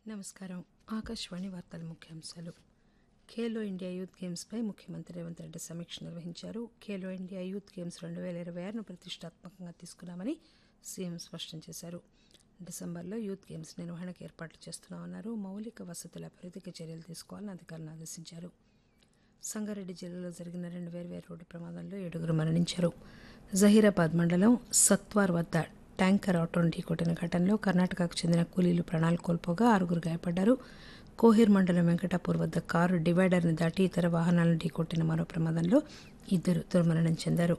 నమస్కారం ఆకాశవాణి వార్తల ముఖ్యాంశాలు ఖేలో ఇండియా యూత్ గేమ్స్పై ముఖ్యమంత్రి రేవంత్ రెడ్డి సమీక్ష నిర్వహించారు ఖేలో ఇండియా యూత్ గేమ్స్ రెండు వేల ఇరవై ఆరును ప్రతిష్టాత్మకంగా తీసుకున్నామని సీఎం స్పష్టం చేశారు డిసెంబర్లో యూత్ గేమ్స్ నిర్వహణకు ఏర్పాట్లు చేస్తున్నామన్నారు మౌలిక వసతుల అభివృద్ధికి చర్యలు తీసుకోవాలని అధికారులను ఆదేశించారు సంగారెడ్డి జిల్లాలో జరిగిన రెండు వేర్వేరు రోడ్డు ప్రమాదంలో ఏడుగురు మరణించారు జహీరాబాద్ మండలం సత్వార్ వద్ద ట్యాంకర్ ఆటోను ఢీకొట్టిన ఘటనలో కర్ణాటకకు చెందిన కూలీలు ప్రాణాలు కోల్పోగా ఆరుగురు గాయపడ్డారు కోహిర్ మండలం వెంకటాపూర్ వద్ద కారు డివైడర్ని దాటి ఇతర వాహనాలను ఢీకొట్టిన మరో ప్రమాదంలో ఇద్దరు దుర్మరణం చెందారు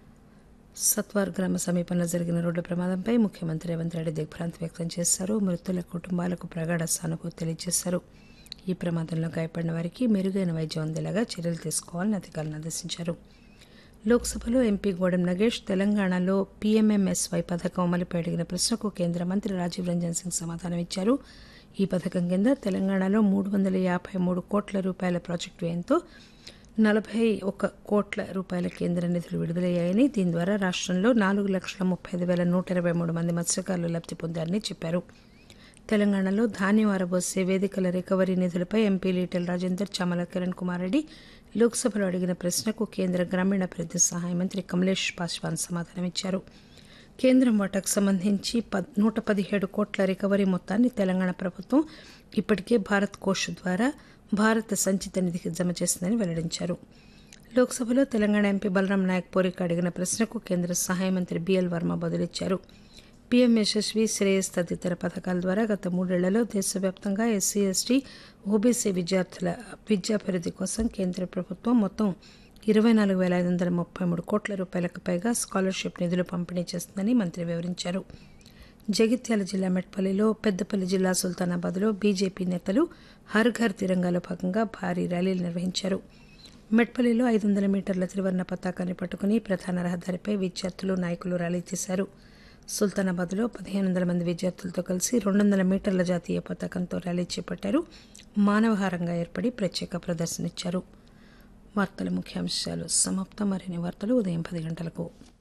సత్వార్ గ్రామ సమీపంలో జరిగిన రోడ్డు ప్రమాదంపై ముఖ్యమంత్రి రేవంత్ రెడ్డి దిగ్భ్రాంతి వ్యక్తం చేశారు మృతుల కుటుంబాలకు ప్రగాఢ సానుభూతి తెలియజేశారు ఈ ప్రమాదంలో గాయపడిన వారికి మెరుగైన వైద్యం అందేలాగా చర్యలు తీసుకోవాలని అధికారులను ఆదేశించారు లోక్సభలో ఎంపీ గోడెం నగేష్ తెలంగాణలో పీఎంఎంఎస్వై పథకం అమలుపై అడిగిన ప్రశ్నకు కేంద్ర మంత్రి రాజీవ్ రంజన్ సింగ్ సమాధానం ఇచ్చారు ఈ పథకం కింద తెలంగాణలో మూడు వందల యాభై మూడు కోట్ల రూపాయల ప్రాజెక్టు వ్యయంతో నలభై ఒక కోట్ల రూపాయల కేంద్ర నిధులు విడుదలయ్యాయని దీని ద్వారా రాష్ట్రంలో నాలుగు లక్షల ముప్పై ఐదు వేల నూట ఇరవై మూడు మంది మత్స్యకారులు లబ్ధి పొందారని చెప్పారు తెలంగాణలో ధాన్యం ఆరబోసే వేదికల రికవరీ నిధులపై ఎంపీ ఈటెల రాజేందర్ చామల కిరణ్ కుమార్ రెడ్డి లోక్సభలో అడిగిన ప్రశ్నకు కేంద్ర గ్రామీణాభివృద్ధి సహాయ మంత్రి కమలేష్ పాస్వాన్ సమాధానమిచ్చారు కేంద్రం వాటాకు సంబంధించి పద్ నూట పదిహేడు కోట్ల రికవరీ మొత్తాన్ని తెలంగాణ ప్రభుత్వం ఇప్పటికే భారత్ కోష్ ద్వారా భారత సంచిత నిధికి జమ చేసిందని వెల్లడించారు లోక్సభలో తెలంగాణ ఎంపీ బలరాం నాయక్ పోరిక అడిగిన ప్రశ్నకు కేంద్ర సహాయ మంత్రి బిఎల్ వర్మ బదులిచ్చారు పీఎం యశస్వి శ్రేయస్ తదితర పథకాల ద్వారా గత మూడేళ్లలో దేశవ్యాప్తంగా ఎస్సీ ఎస్టీ ఓబీసీ విద్యార్థుల విద్యాభివృద్ధి కోసం కేంద్ర ప్రభుత్వం మొత్తం ఇరవై నాలుగు వేల ఐదు వందల ముప్పై మూడు కోట్ల రూపాయలకు పైగా స్కాలర్షిప్ నిధులు పంపిణీ చేస్తుందని మంత్రి వివరించారు జగిత్యాల జిల్లా మెట్పల్లిలో పెద్దపల్లి జిల్లా సుల్తానాబాద్లో బీజేపీ నేతలు హర్ ఘర్ తిరంగాలో భాగంగా భారీ ర్యాలీలు నిర్వహించారు మెట్పల్లిలో ఐదు వందల మీటర్ల త్రివర్ణ పతాకాన్ని పట్టుకుని ప్రధాన రహదారిపై విద్యార్థులు నాయకులు ర్యాలీ తీశారు సుల్తానాబాద్లో పదిహేను వందల మంది విద్యార్థులతో కలిసి రెండు వందల మీటర్ల జాతీయ పతాకంతో ర్యాలీ చేపట్టారు మానవహారంగా ఏర్పడి ప్రత్యేక ప్రదర్శన ఇచ్చారు వార్తల ముఖ్యాంశాలు సమాప్తం మరిన్ని వార్తలు ఉదయం పది గంటలకు